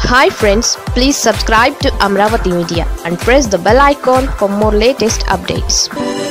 hi friends please subscribe to Amaravati media and press the bell icon for more latest updates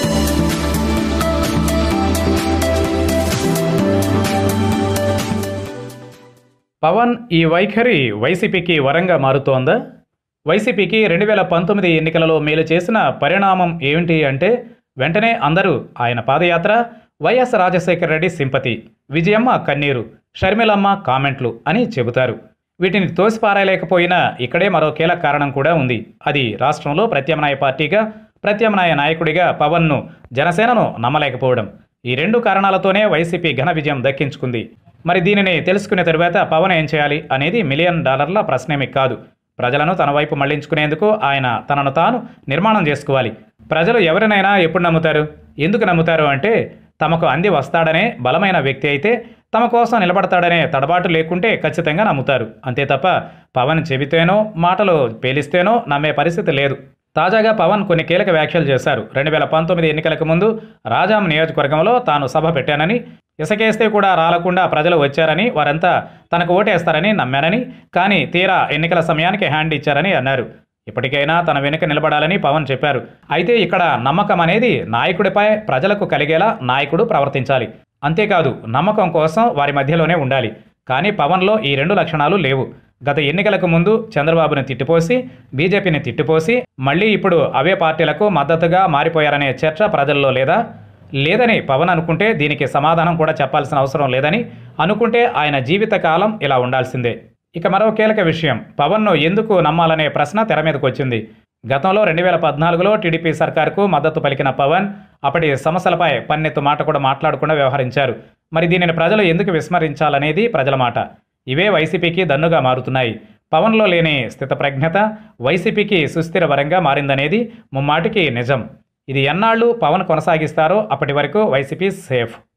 Pawan ఈ వైఖరి వైసీపీకి వరంగా మారుతోందా వైసీపీకి రెండు వేల పంతొమ్మిది ఎన్నికలలో మేలు చేసిన పరిణామం ఏమిటి అంటే వెంటనే అందరూ ఆయన పాదయాత్ర వైఎస్ రాజశేఖర రెడ్డి సింపతి విజయమ్మ కన్నీరు షర్మిలమ్మ కామెంట్లు అని చెబుతారు వీటిని తోసిపారాయలేకపోయినా ఇక్కడే మరో కీలక కారణం కూడా ఉంది అది రాష్ట్రంలో ప్రత్యామ్నాయ పార్టీగా ప్రత్యామ్నాయ నాయకుడిగా పవన్ను జనసేనను నమ్మలేకపోవడం ఈ రెండు కారణాలతోనే వైసీపీ ఘన విజయం దక్కించుకుంది మరి దీనిని తెలుసుకున్న తరువాత పవన్ ఏం చేయాలి అనేది మిలియన్ డాలర్ల ప్రశ్నేమి కాదు ప్రజలను తన వైపు మళ్లించుకునేందుకు ఆయన తనను తాను నిర్మాణం చేసుకోవాలి ప్రజలు ఎవరినైనా ఎప్పుడు నమ్ముతారు ఎందుకు నమ్ముతారు అంటే తమకు అంది వస్తాడనే బలమైన వ్యక్తి అయితే తమ కోసం నిలబడతాడనే తడబాటు లేకుంటే ఖచ్చితంగా నమ్ముతారు అంతే తప్ప పవన్ చెబితేనో మాటలు పేలిస్తేనో నమ్మే పరిస్థితి లేదు తాజాగా పవన్ కొన్ని కీలక వ్యాఖ్యలు చేశారు రెండు వేల పంతొమ్మిది ఎన్నికలకు ముందు రాజాం నియోజకవర్గంలో తాను సభ పెట్టానని ఇసకేస్తే కూడా రాలకుండా ప్రజలు వచ్చారని వారంతా తనకు ఓటేస్తారని నమ్మానని కానీ తీరా ఎన్నికల సమయానికి హ్యాండ్ ఇచ్చారని అన్నారు ఇప్పటికైనా తన వెనుక నిలబడాలని పవన్ చెప్పారు అయితే ఇక్కడ నమ్మకం అనేది నాయకుడిపై ప్రజలకు కలిగేలా నాయకుడు ప్రవర్తించాలి అంతేకాదు నమ్మకం కోసం వారి మధ్యలోనే ఉండాలి కానీ పవన్లో ఈ రెండు లక్షణాలు లేవు గత ఎన్నికలకు ముందు చంద్రబాబుని తిట్టిపోసి బీజేపీని తిట్టిపోసి మళ్ళీ ఇప్పుడు అవే పార్టీలకు మద్దతుగా మారిపోయారనే చర్చ ప్రజల్లో లేదా లేదని పవన్ అనుకుంటే దీనికి సమాధానం కూడా చెప్పాల్సిన అవసరం లేదని అనుకుంటే ఆయన జీవితకాలం ఇలా ఉండాల్సిందే ఇక మరో కీలక విషయం పవన్ను ఎందుకు నమ్మాలనే ప్రశ్న తెర మీదకు వచ్చింది గతంలో రెండు వేల పద్నాలుగులో టీడీపీ సర్కార్కు మద్దతు పలికిన పవన్ అప్పటి సమస్యలపై పన్నెత్తు మాట కూడా మాట్లాడకుండా వ్యవహరించారు మరి దీనిని ప్రజలు ఎందుకు విస్మరించాలనేది ప్రజల మాట ఇవే వైసీపీకి దన్నుగా మారుతున్నాయి పవన్లో లేని స్థితప్రజ్ఞత వైసీపీకి సుస్థిర వరంగా మారిందనేది ముమ్మాటికి నిజం ఇది ఎన్నాళ్ళు పవన్ కొనసాగిస్తారో అప్పటి వరకు వైసీపీ సేఫ్